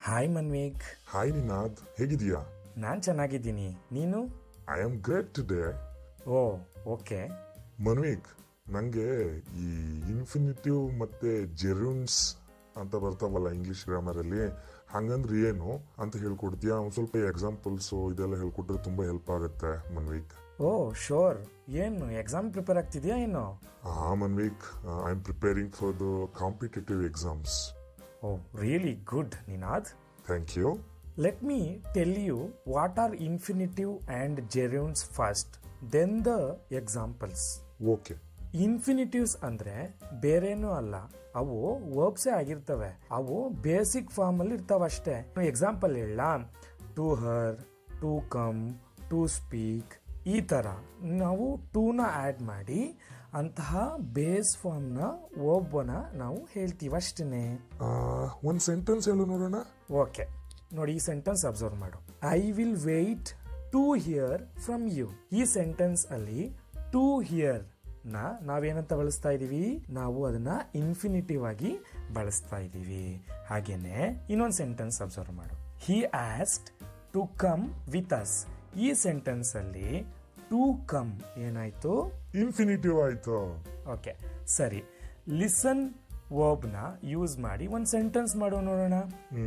hi Manvik hi Ninad ಹೇಗಿದೀಯಾ ನಾನು ಚೆನ್ನಾಗಿದ್ದೀನಿ ನೀನು I am great today oh okay Manvik ನನಗೆ ಈ ಇನ್ಫಿನಿಟಿವ್ ಮತ್ತೆ ಜೆರೂನ್ಸ್ ಅಂತ ಬರ್ತಾವಲ್ಲ ಇಂಗ್ಲಿಷ್ ಗ್ರಾಮರಲ್ಲಿ ಹಂಗಂದ್ರೆ ಏನು ಅಂತ ಹೇಳ್ಕೊಡ್ತೀಯಾ ಒಂದು ಸ್ವಲ್ಪ ಎಕ್ಸಾಂಪಲ್ಸು ಇದೆಲ್ಲ ಹೇಳ್ಕೊಟ್ರೆ ತುಂಬ ಹೆಲ್ಪ್ ಆಗುತ್ತೆ ಮನ್ವಿಕ್ ಓ ಶೋರ್ ಏನು ಎಕ್ಸಾಮ್ ಪ್ರಿಪೇರ್ ಆಗ್ತಿದ್ಯಾ ಏನು ಹಾ Manvik I am preparing for the competitive exams oh really good Ninad thank you let me tell you what are infinitive and gerunds first then the examples okay infinitives ಅಂದ್ರೆ ಬೇರೇನೂ ಅಲ್ಲ ಅವು ವರ್ಬ್ಸೇ ಆಗಿರ್ತವೆ ಅವು ಬೇಸಿಕ್ ಫಾರ್ಮ್ ಅಲ್ಲಿ ಇರ್ತಾವ ಅಷ್ಟೇ ಎಕ್ಸಾಂಪಲ್ ಹೇಳ to hear to come to speak ಈ ತರ ನಾವು ಟೂನ ಆಡ್ ಮಾಡಿ ಅಂತಹ ಬೇಸ್ ಫಾರ್ಮ್ನ ವರ್ಬ್ನ ನಾವು ಹೇಳ್ತೀವಿ ಅಷ್ಟೇ ಒಂದು ಸೆಂಟೆನ್ಸ್ ಹೇಳು ನೋಡೋಣ ಓಕೆ ನೋಡಿ ಈ ಸೆಂಟೆನ್ಸ್ ಅಬ್ಸರ್ವ್ ಮಾಡು I will wait to hear from you ಈ ಸೆಂಟೆನ್ಸ್ ಅಲ್ಲಿ ಟು ಹಿಯರ್ ನ ನಾವೇನಂತ ಬಳಸ್ತಾ ಇದೀವಿ ನಾವು ಅದನ್ನ ಇನ್ಫಿನಿಟಿವ್ ಆಗಿ ಬಳಸ್ತಾ ಇದೀವಿ ಹಾಗೇನೆ ಇನ್ನೊಂದು ಸೆಂಟೆನ್ಸ್ ಅಬ್ಸರ್ವ್ ಮಾಡು he asked to come with us ಈ ಸೆಂಟೆನ್ಸ್ ಅಲ್ಲಿ ಟು ಕಮ್ ಏನಾಯ್ತು ಇನ್ಫಿನಿಟಿವ್ ಆಯ್ತು ಓಕೆ ಸರಿ ಲಿಸನ್ ವರ್ಬ್ನ ಯೂಸ್ ಮಾಡಿ ಒಂದು ಸೆಂಟೆನ್ಸ್ ಮಾಡೋ ನೋಡೋಣ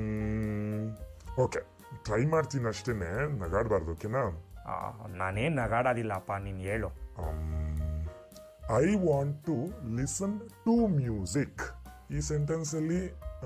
ಓಕೆ ಟ್ರೈ ಮಾಡ್ತೀನಿ ಅಷ್ಟೇನೆ ನಗಾಡಬಾರ್ದು ಓಕೆನಾ ಆ, ನಾನೇನ್ ನಗಾಡೋದಿಲ್ಲಪ್ಪ ನೀನು ಹೇಳು I want to listen to music ಈ ಸೆಂಟೆನ್ಸ್ ಅಲ್ಲಿ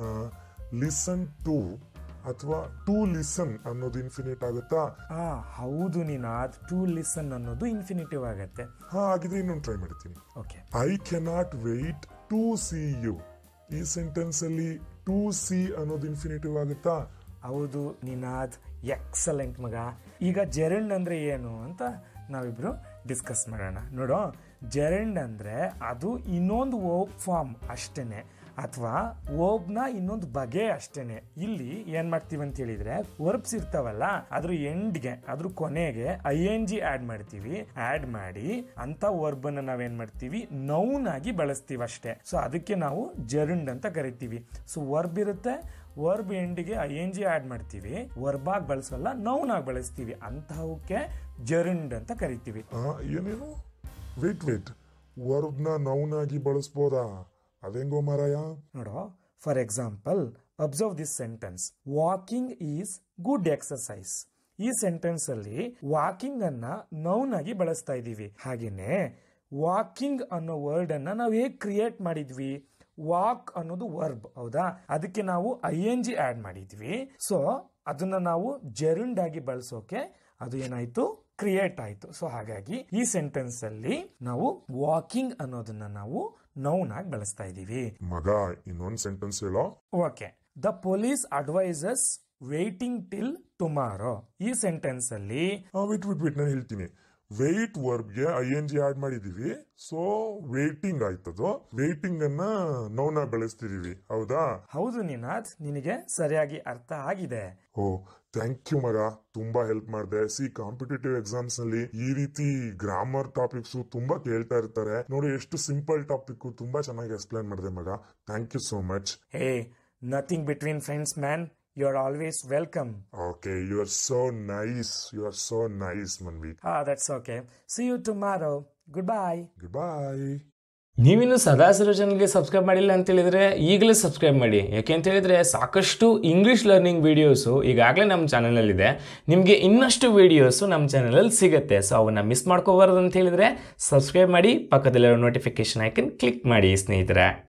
ಲಿಸನ್ ಟು ಅಥವಾ ಟು ಲಿಸನ್ ಅನ್ನೋದು ಇನ್ಫಿನಿಟ್ ಆಗುತ್ತಾ ಆ ಹೌದು ನೀನು ಅದು ಟು ಲಿಸನ್ ಅನ್ನೋದು ಇನ್ಫಿನಿಟಿವ್ ಆಗತ್ತೆ ಹಾ ಹಾಗಿದ್ರೆ ಇನ್ನೊಂದು ಟ್ರೈ ಮಾಡ್ತೀನಿ okay I cannot wait to see you ಈ ಸೆಂಟೆನ್ಸ್ ಅಲ್ಲಿ ಟು ಸಿ ಅನ್ನೋದು ಇನ್ಫಿನಿಟಿವ್ ಆಗುತ್ತಾ ಹೌದು ನಿನಾದ್ ಎಕ್ಸಲೆಂಟ್ ಮಗ ಈಗ ಜೆರಂಡ್ ಅಂದ್ರೆ ಏನು ಅಂತ ನಾವಿಬ್ರು ಡಿಸ್ಕಸ್ ಮಾಡೋಣ ನೋಡು ಜೆರಂಡ್ ಅಂದ್ರೆ ಅದು ಇನ್ನೊಂದು ಓಪ್ ಫಾರ್ಮ್ ಅಷ್ಟೇನೆ ಅಥವಾ ಓಬ್ನ ಇನ್ನೊಂದು ಬಗೆ ಅಷ್ಟೇನೆ ಇಲ್ಲಿ ಏನ್ ಮಾಡ್ತೀವಿ ಅಂತ ಹೇಳಿದ್ರೆ ವರ್ಬ್ಸ್ ಇರ್ತಾವಲ್ಲ ಅದ್ರ ಎಂಡ್ಗೆ ಅದ್ರ ಕೊನೆಗೆ ಐ ಎನ್ ಜಿ ಆಡ್ ಮಾಡ್ತೀವಿ ಆಡ್ ಮಾಡಿ ಅಂತ ವರ್ಬ್ ಅನ್ನ ನಾವೇನ್ ಮಾಡ್ತೀವಿ ನೌನ್ ಆಗಿ ಬಳಸ್ತೀವಿ ಅಷ್ಟೇ ಸೊ ಅದಕ್ಕೆ ನಾವು ಜೆರಂಡ್ ಅಂತ ಕರಿತೀವಿ ಸೊ ವರ್ಬ್ ಇರುತ್ತೆ ವರ್ಬ್ ಎಂಡಿಗೆ ಐ ಎನ್ ಜಿ ಆಡ್ ಮಾಡ್ತೀವಿ ವರ್ಬ್ ಆಗಿ ಬಳಸಲ್ಲ ನೌನ್ ಆಗಿ ಬಳಸ್ತೀವಿ ಅಂತಹಕ್ಕೆ ಜೆರಂಡ್ ಅಂತ ಕರಿತೀವಿ ಆ, ಏನೇನು ವೇಟ್ ವೇಟ್ ವರ್ಬ್ನ ನೌನ್ ಆಗಿ ಬಳಸ್ಬೋದಾ ಅದೇಂಗೋ ಮಾರಾಯ ನೋಡೋ for example observe this sentence walking is good exercise ಈ ಸೆಂಟೆನ್ಸ್ ಅಲ್ಲಿ ವಾಕಿಂಗ್ ಅನ್ನ ನೌನ್ ಆಗಿ ಬಳಸ್ತಾ ಇದೀವಿ ಹಾಗೇನೆ ವಾಕಿಂಗ್ ಅನ್ನೋ ವರ್ಡ್ ಅನ್ನ ನಾವು ಹೇಗೆ ಕ್ರಿಯೇಟ್ ಮಾಡಿದ್ವಿ ವಾಕ್ ಅನ್ನೋದು ವರ್ಬ್ ಹೌದಾ ಅದಕ್ಕೆ ನಾವು ಐ ಎನ್ ಜಿ ಆಡ್ ಮಾಡಿದ್ವಿ ಸೊ ಅದನ್ನ ನಾವು ಜೆರುಂಡ್ ಆಗಿ ಬಳಸೋಕೆ ಅದು ಏನಾಯ್ತು ಕ್ರಿಯೇಟ್ ಆಯ್ತು ಸೊ ಹಾಗಾಗಿ ಈ ಸೆಂಟೆನ್ಸ್ ಅಲ್ಲಿ ನಾವು ವಾಕಿಂಗ್ ಅನ್ನೋದನ್ನ ನಾವು ನೌನ್ ಆಗಿ ಬಳಸ್ತಾ ಇದೀವಿ ಮಗ ಇನ್ನೊಂದ್ ಸೆಂಟೆನ್ಸ್ ಹೇಳೋ okay the police advises waiting till tomorrow ಈ ಸೆಂಟೆನ್ಸ್ ಅಲ್ಲಿ ವಿಟ್ ವಿಟ್ ವಿಟ್ ನಾನು ಹೇಳ್ತೀನಿ ವೆಯ್ಟ್ ವರ್ಬ್ಗೆ ಐ ಎನ್ ಜಿ ಆಡ್ ಮಾಡಿದೀವಿ ಸೊ ವೇಟಿಂಗ್ ಆಯ್ತದು ವೇಟಿಂಗ್ ಅನ್ನ ನೌನ ಬೆಳೆಸ್ತಿದೀವಿ ಹೌದಾ ಹೌದು ನಿನಾಥ್ ನಿನಗೆ ಸರಿಯಾಗಿ ಅರ್ಥ ಆಗಿದೆ ಓ ಥ್ಯಾಂಕ್ ಯು ಮಗ ತುಂಬಾ ಹೆಲ್ಪ್ ಮಾಡಿದೆ ಸಿ ಕಾಂಪಿಟೇಟಿವ್ ಎಕ್ಸಾಮ್ಸ್ ನಲ್ಲಿ ಈ ರೀತಿ ಗ್ರಾಮರ್ ಟಾಪಿಕ್ಸ್ ತುಂಬಾ ಕೇಳ್ತಾ ಇರ್ತಾರೆ ನೋಡಿ ಎಷ್ಟು ಸಿಂಪಲ್ ಟಾಪಿಕ್ ತುಂಬಾ ಚೆನ್ನಾಗಿ ಎಕ್ಸ್ಪ್ಲೈನ್ ಮಾಡಿದೆ ಮಗ thank you so much hey nothing between friends man you are always welcome okay you are so nice you are so nice Manvi ಹಾ that's okay see you tomorrow goodbye goodbye ನೀವಿನ್ನು ಸದಾಸಿರೋ ಚಾನಲ್ಗೆ subscribe ಮಾಡಿಲ್ಲ ಅಂತ ಹೇಳಿದ್ರೆ ಈಗಲೇ subscribe ಮಾಡಿ ಯಾಕೆ ಅಂತ ಹೇಳಿದ್ರೆ ಸಾಕಷ್ಟು ಇಂಗ್ಲೀಷ್ ಲರ್ನಿಂಗ್ ವೀಡಿಯೋಸು ಈಗಾಗಲೇ ನಮ್ಮ ಚಾನಲಲ್ಲಿದೆ ನಿಮಗೆ ಇನ್ನಷ್ಟು ವೀಡಿಯೋಸು ನಮ್ಮ ಚಾನಲಲ್ಲಿ ಸಿಗುತ್ತೆ ಸೊ ಅವನ್ನ ಮಿಸ್ ಮಾಡ್ಕೋಬಾರ್ದು ಅಂತ ಹೇಳಿದ್ರೆ ಸಬ್ಸ್ಕ್ರೈಬ್ ಮಾಡಿ ಪಕ್ಕದಲ್ಲಿರೋ ನೋಟಿಫಿಕೇಶನ್ ಐಕನ್ ಕ್ಲಿಕ್ ಮಾಡಿ ಸ್ನೇಹಿತರೆ